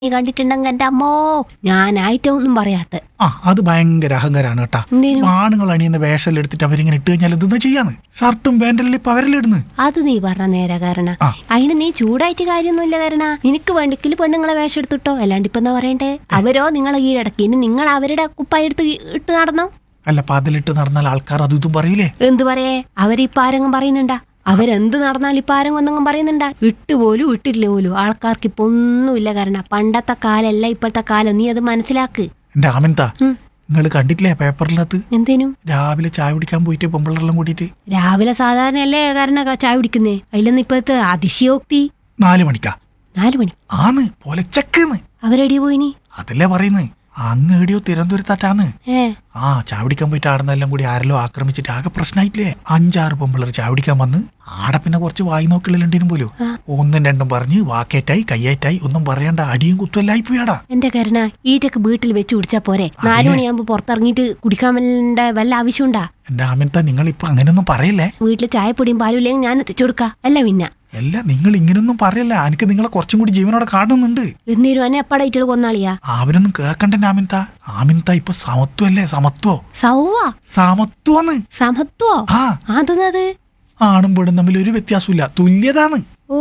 നീ കണ്ടിട്ടുണ്ടെങ്കിൽ എന്റെ അമ്മോ ഞാനായിട്ടൊന്നും പറയാത്ത ആ അത് ഭയങ്കര അഹങ്കാരാണ് കേട്ടാ എന്തേനു ആണുങ്ങൾ അണിയുന്ന വേഷം എടുത്തിട്ട് അവരിങ്ങനെ ഇട്ട് കഴിഞ്ഞാൽ എന്തെന്നാ ചെയ്യാന്ന് ഷർട്ടും പാന്റല്ലേ ഇപ്പൊ അവരല്ലേ അത് നീ പറഞ്ഞ നേരെ കാരണ ആ. അതിന് നീ ചൂടായിട്ട് കാര്യമൊന്നുമില്ല കാരണ നിനക്ക് വേണ്ടിക്കിൽ പെണ്ണുങ്ങളെ വേഷം എടുത്തിട്ടോ അല്ലാണ്ട് ഇപ്പൊ എന്താ പറയണ്ടേ അവരോ നിങ്ങളെ കീഴടക്കി ഇനി നിങ്ങൾ അവരുടെ കുപ്പായി എടുത്ത് ഇട്ട് നടന്നോ അല്ല പതിലിട്ട് നടന്നാൽ ആൾക്കാർ അതും ഇതും പറയൂലേ എന്ത് പറയേ അവരിപ്പ ആരെങ്കിലും പറയുന്നുണ്ടാ അവരെന്ത് നടന്നാൽ ഇപ്പൊ ആരെങ്കിലും ഒന്നെങ്കിലും പറയുന്നുണ്ടാ ഇട്ട് പോലും ഇട്ടില്ല പോലും ആൾക്കാർക്ക് ഇപ്പൊ ഒന്നുമില്ല കാരണം പണ്ടത്തെ കാലല്ല ഇപ്പോഴത്തെ കാലം നീ അത് മനസ്സിലാക്ക് എന്റെ ആമിൻതാ ഉം. നിങ്ങൾ കണ്ടിട്ടില്ലേ പേപ്പറിനകത്ത് എന്തേനു രാവിലെ ചായ കുടിക്കാൻ പോയിട്ട് പെമ്പിള്ളെല്ലാം കൂടിയിട്ട് രാവിലെ സാധാരണ അല്ലേ കാരണം ചായ കുടിക്കുന്നേ അതിലൊന്നും ഇപ്പോഴത്തെ അതിശയോക്തി നാല് മണിക്കാ നാലു മണി ആന്ന് പൊലച്ചക്കെന്ന് അവരെടി പോയിനി അതല്ലേ പറയുന്നത് അങ്ങ് എവിടെയോ തിരുവനന്തപുരത്താറ്റാന്ന് ഏ ആ ചാവടിക്കാൻ പോയിട്ട് ആടുന്നെല്ലാം കൂടി ആരെല്ലോ ആക്രമിച്ചിട്ട് ആകെ പ്രശ്നമായിട്ടില്ലേ അഞ്ചാറ് പെമ്പിള്ളർ ചാവടിക്കാൻ വന്ന് ആടെ പിന്നെ കുറച്ച് വായി നോക്കിള്ളുണ്ടേനും പോലും ആ. ഒന്നും രണ്ടും പറഞ്ഞ് വാക്കേറ്റായി കയ്യേറ്റായി ഒന്നും പറയണ്ട അടിയും കുത്തുമെല്ലായി പോയാടാ എന്റെ കരുണ ഈറ്റക്ക് വീട്ടിൽ വെച്ച് കുടിച്ചാ പോരെ നാലു മണിയാകുമ്പോ പുറത്തിറങ്ങിയിട്ട് കുടിക്കാൻ വല്ല വല്ല ആവശ്യമുണ്ടാ എന്റെ ആമിനത്ത നിങ്ങൾ ഇപ്പൊ അങ്ങനെയൊന്നും പറയല്ലേ വീട്ടിൽ ചായപ്പൊടിയും പാലും ഇല്ലെങ്കിൽ ഞാൻ എത്തിച്ചു കൊടുക്ക അല്ല പിന്നെ അല്ല നിങ്ങൾ ഇങ്ങനെയൊന്നും പറയല്ല എനിക്ക് നിങ്ങളെ കുറച്ചും കൂടി ജീവനോടെ കാണുന്നുണ്ട് എന്നേരും എന്നെ എപ്പടായിട്ട് കൊന്നാളിയാ അവനൊന്നും കേക്കണ്ട ആമിൻത ആമിൻത ഇപ്പൊ സമത്വല്ലേ സമത്വോ സൗവ സമത്വന്ന് സമത്വോ ആ അതെന്നത് ആണും പെടും തമ്മിൽ ഒരു വ്യത്യാസമില്ല തുല്യതാണ് ഓ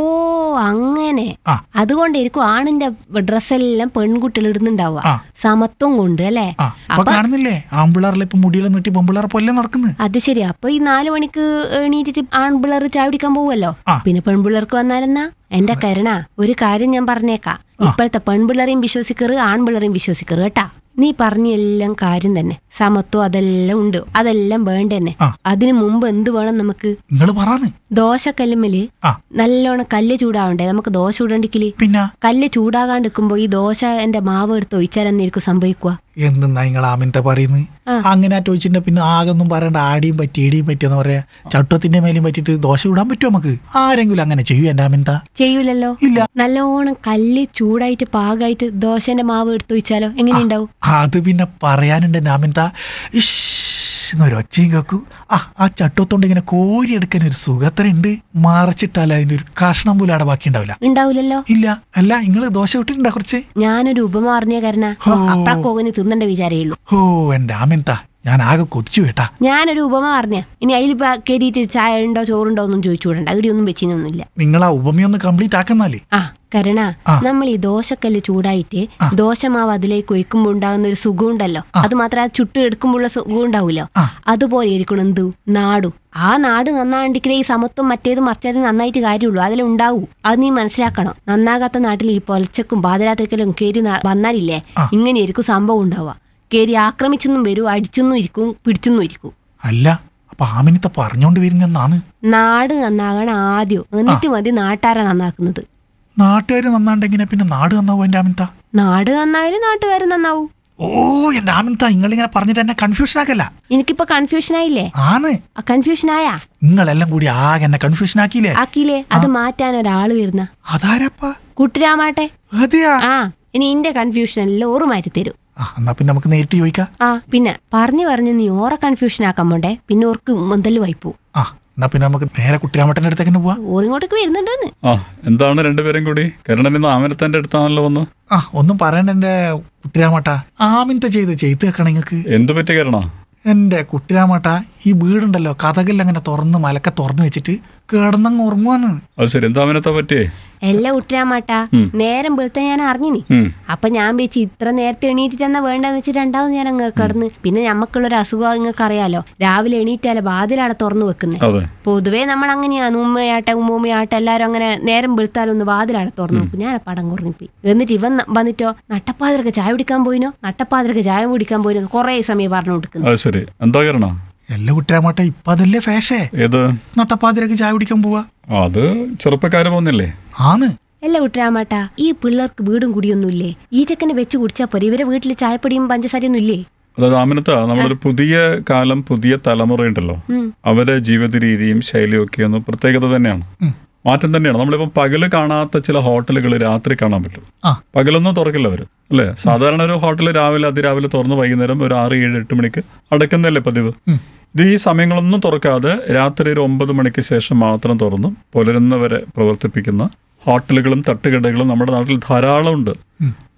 അങ്ങനെ ആ. അതുകൊണ്ടിരിക്കും ആണിന്റെ ഡ്രസ്സെല്ലാം പെൺകുട്ടികൾ ഇടുന്നുണ്ടാവുക ആ. സമത്വം കൊണ്ട് അല്ലേ ആ അപ്പൊ കാണുന്നില്ലേ ആമ്പിള്ളാറിലെ ഇപ്പൊ മുടിയെല്ലാം നീട്ടി പെമ്പിള്ളാറെ പോലെ നടക്കുന്നത് അത് ശരി അപ്പൊ ഈ നാലു മണിക്ക് എണീറ്റിട്ട് ആൺപിള്ളേർ ചായ കുടിക്കാൻ പോവുമല്ലോ ആ. പിന്നെ പെൺപിള്ളേർക്ക് വന്നാലെന്നാ എന്റെ കരുണ ഒരു കാര്യം ഞാൻ പറഞ്ഞേക്കാം ഇപ്പോഴത്തെ പെൺപിള്ളേരെയും വിശ്വസിക്കറ് ആൺപിള്ളേരെയും വിശ്വസിക്കറ് കേട്ടാ നീ പറഞ്ഞ എല്ലാം കാര്യം തന്നെ സമത്വം അതെല്ലാം ഉണ്ട് അതെല്ലാം വേണ്ട തന്നെ ആ. അതിനു മുമ്പ് എന്ത് വേണം നമുക്ക് നിങ്ങൾ പറയാന്ന് ദോശക്കല്ലുമ്മല് ആ നല്ലോണം കല്ല് ചൂടാവണ്ടേ നമുക്ക് ദോശ ചൂടണ്ടിക്കില് പിന്നെ കല്ല് ചൂടാകാണ്ടിരിക്കുമ്പോ ഈ ദോശ എന്റെ മാവ് എടുത്ത് ഒഴിച്ചാൽ എന്നായിരിക്കും സംഭവിക്കുക എന്തെന്നാ നിങ്ങൾ ആമിനത്തെ പറയുന്നത് ആ. അങ്ങനെ ആ ചോദിച്ചിട്ട് പിന്നെ ആകെ ഒന്നും പറയണ്ട ആടിയും പറ്റി ഇടിയും പറ്റിയെന്ന് പറയാ ചട്ടത്തിന്റെ മേലെയും പറ്റിയിട്ട് ദോശ ഇടാൻ പറ്റുമോ നമുക്ക് ആരെങ്കിലും അങ്ങനെ ചെയ്യൂ എന്റെ ആമിനത്ത ചെയ്യൂലല്ലോ ഇല്ല നല്ലോണം കല്ല് ചൂടായിട്ട് പാകായിട്ട് ദോശന്റെ മാവ് എടുത്ത് ഒഴിച്ചാലോ എങ്ങനെയുണ്ടാവും അത് പിന്നെ പറയാനുണ്ട് എന്റെ ആമിനത്ത ഇഷ് എന്നൊരു ഒച്ചയും കേക്കൂ ആ ആ ചട്ടത്തോണ്ട് ഇങ്ങനെ കോരിയെടുക്കാൻ ഒരു സുഖത്തരുണ്ട് മറച്ചിട്ടാൽ അതിന്റെ ഒരു കഷ്ണം പോലും അവിടെ ബാക്കി ഉണ്ടാവില്ല ഉണ്ടാവില്ലല്ലോ ഇല്ല അല്ല നിങ്ങൾ ദോശ ഇട്ടിട്ടുണ്ടോ കുറച്ച് ഞാനൊരു ഉപമ പറഞ്ഞ കാരണ ഓ. അപ്പഴക്കോകന് തിന്നണ്ട വിചാരേ ഉള്ളൂ ഓ എന്റെ ആമിനത്ത ഞാൻ ആകെ കൊതിച്ചു കേട്ടാ ഞാനൊരു ഉപമ പറഞ്ഞ ഇനി അതിൽ കയറിയിട്ട് ചായ ഉണ്ടോ ചോറുണ്ടോ ഒന്നും ചോദിച്ചു വിടണ്ട ഇവിടെ ഒന്നും വെച്ചിനൊന്നുമില്ല നിങ്ങൾ ആ ഉപമയൊന്ന് കംപ്ലീറ്റ് ആക്കുന്നാലേ ആ കരുണ ആ. നമ്മൾ ഈ ദോശക്കല്ല് ചൂടായിട്ട് ദോശമാവ് അതിലേക്ക് ഒഴിക്കുമ്പോൾ ഉണ്ടാകുന്ന ഒരു സുഖം ഉണ്ടല്ലോ അത് മാത്രം ആ ചുട്ട് എടുക്കുമ്പോഴുള്ള സുഖം ഉണ്ടാവില്ലോ ആ. അതുപോലെ ഇരിക്കണം എന്തു നാടും ആ നാട് നന്നാണ്ടെങ്കിലേ ഈ സമത്വം മറ്റേത് മറിച്ചത് നന്നായിട്ട് കാര്യമുള്ളൂ അതിലുണ്ടാവൂ അത് നീ മനസ്സിലാക്കണം നന്നാകാത്ത നാട്ടിൽ ഈ പൊലച്ചക്കും പാതിരാത്രിക്കലും കയറി ന- വന്നാലില്ലേ ആ. ഇങ്ങനെയായിരിക്കും സംഭവം ഉണ്ടാവുക കയറി ആക്രമിച്ചെന്നും വരും അടിച്ചെന്നും ഇരിക്കും പിടിച്ചെന്നും ഇരിക്കും അല്ല അപ്പൊ ആമിനത്ത പറഞ്ഞോണ്ട് വരുന്നെന്നാണ് നാട് നന്നാകണം ആദ്യം എന്നിട്ട് മതി നാട്ടാരെ നന്നാക്കുന്നത് നാട്ടുകാർ നന്നാണ്ടെങ്കിനെ പിന്നെ നാട് നന്നാവും എന്റെ ആമിനത്ത നാട് നന്നായാലും നാട്ടുകാർ നന്നാവൂ ഓ എന്റെ ആമിനത്ത നിങ്ങളിങ്ങനെ പറഞ്ഞിട്ട് എന്നെ കൺഫ്യൂഷൻ ആക്കല്ല എനിക്കിപ്പോ കൺഫ്യൂഷൻ ആയില്ലേ ആണ് ആ കൺഫ്യൂഷൻ ആയാ നിങ്ങളെല്ലാം കൂടി ആകെ എന്നെ കൺഫ്യൂഷൻ ആക്കിയില്ലേ ആക്കിയില്ലേ അത് മാറ്റാൻ ഒരാള് വരുന്ന അതാരപ്പാ കുട്ടിരാമാട്ടെ അതെയാ ആ ഇനി ഇന്റെ കൺഫ്യൂഷൻ എല്ലാം ഓറ് മാറ്റി തരും ആ എന്നാ പിന്നെ നമുക്ക് നേരിട്ട് ചോദിക്കാം ആ പിന്നെ പറഞ്ഞു പറഞ്ഞ് നീ ഓറെ കൺഫ്യൂഷൻ ആക്കാൻ പോണ്ടേ പിന്നെ ഓർക്ക് മുന്തല് വായിപ്പോ ആ എന്നാ പിന്നെ നമുക്ക് നേരെ കുട്ടിരാമട്ടന്റെ അടുത്തേക്ക് തന്നെ പോവാ ഓറിങ്ങോട്ടേക്ക് വരുന്നുണ്ടെന്ന് ആ എന്താണ് രണ്ടുപേരും കൂടി കരുണൻ ഇന്ന് ആമനത്തന്റെ അടുത്താണല്ലോ വന്ന് ആ ഒന്നും പറയണ്ട എന്റെ കുട്ടിരാമട്ട ആമിനത്തെ ചെയ്ത് ചെയ്ത് വെക്കണം നിങ്ങക്ക് എന്തു പറ്റി കരുണ എന്റെ കുട്ടിരാമട്ട ഈ വീടുണ്ടല്ലോ കഥകളിൽ അങ്ങനെ തുറന്ന് മലക്ക തുറന്നു വെച്ചിട്ട് കിടന്നങ്ങ് ഉറങ്ങുവാന്ന് അത് ശരി എന്താ ആമനത്തെ പറ്റിയേ എല്ലാം കുട്ടിരാമാട്ടാ നേരം വെളുത്ത ഞാൻ അറിഞ്ഞിനി ഉം. അപ്പൊ ഞാൻ വെച്ച് ഇത്ര നേരത്തെ എണീറ്റിട്ടെന്നാ വേണ്ടെന്ന് വെച്ച് രണ്ടാമത് ഞാൻ അങ്ങ് കിടന്ന് പിന്നെ ഞമ്മക്കുള്ളൊരു അസുഖം നിങ്ങൾക്ക് അറിയാലോ രാവിലെ എണീറ്റാലേ വാതിലവിടെ തുറന്നു വെക്കുന്നത് അതെ പൊതുവേ നമ്മൾ അങ്ങനെയാണ് ഉമ്മയാട്ടെ ഉമ്മൂമ്മയാട്ടെ എല്ലാരും അങ്ങനെ നേരം വെളുത്താലൊന്ന് വാതിലാണ് തുറന്നു നോക്കും ഞാൻ പടം കുറഞ്ഞിപ്പോയി എന്നിട്ട് ഇവൻ ന- വന്നിട്ടോ നട്ടപ്പാതിരക്ക് ചായ കുടിക്കാൻ പോയിനോ നട്ടപ്പാതിരക്ക് ചായ കുടിക്കാൻ പോയിനോ കുറേ സമയം പറഞ്ഞു കൊടുക്കുന്നു അത് ശരി എന്താ കരുണ എല്ലാ കുട്ടിരാമട്ട ഇപ്പൊ അതല്ലേ ഫാഷേ ഏത് നട്ടപ്പാതിരക്ക് ചായ കുടിക്കാൻ പോവാ ആ, അത് ചെറുപ്പക്കാര് പോന്നില്ലേ ആന്ന് അല്ല കുട്ടരാമാട്ടാ ഈ പിള്ളേർക്ക് വീടും കുടിയൊന്നുമില്ലേ ഈ ചെക്കനെ വെച്ച് കുടിച്ചാ പോരെ ഇവരെ വീട്ടിൽ ചായപ്പൊടിയും പഞ്ചസാരയൊന്നും ഇല്ലേ അതായത് ആമനത്ത നമ്മളൊരു പുതിയ കാലം പുതിയ തലമുറ ഉണ്ടല്ലോ ഉം. അവരെ ജീവിത രീതിയും ശൈലിയും ഒക്കെ ഒന്ന് പ്രത്യേകത തന്നെയാണ് ഉം. മാറ്റം തന്നെയാണ് നമ്മളിപ്പോൾ പകല് കാണാത്ത ചില ഹോട്ടലുകൾ രാത്രി കാണാൻ പറ്റും ആ പകലൊന്നും തുറക്കില്ല അവർ അല്ലേ സാധാരണ ഒരു ഹോട്ടൽ രാവിലെ അതിരാവിലെ തുറന്ന് വൈകുന്നേരം ഒരു ആറ് ഏഴ് എട്ട് മണിക്ക് അടക്കുന്നല്ലേ പതിവ് ഉം. ഇത് ഈ സമയങ്ങളൊന്നും തുറക്കാതെ രാത്രി ഒരു ഒമ്പത് മണിക്ക് ശേഷം മാത്രം തുറന്ന് പുലരുന്നവരെ പ്രവർത്തിപ്പിക്കുന്ന ഹോട്ടലുകളും തട്ടുകടകളും നമ്മുടെ നാട്ടിൽ ധാരാളം ഉണ്ട് ഉം.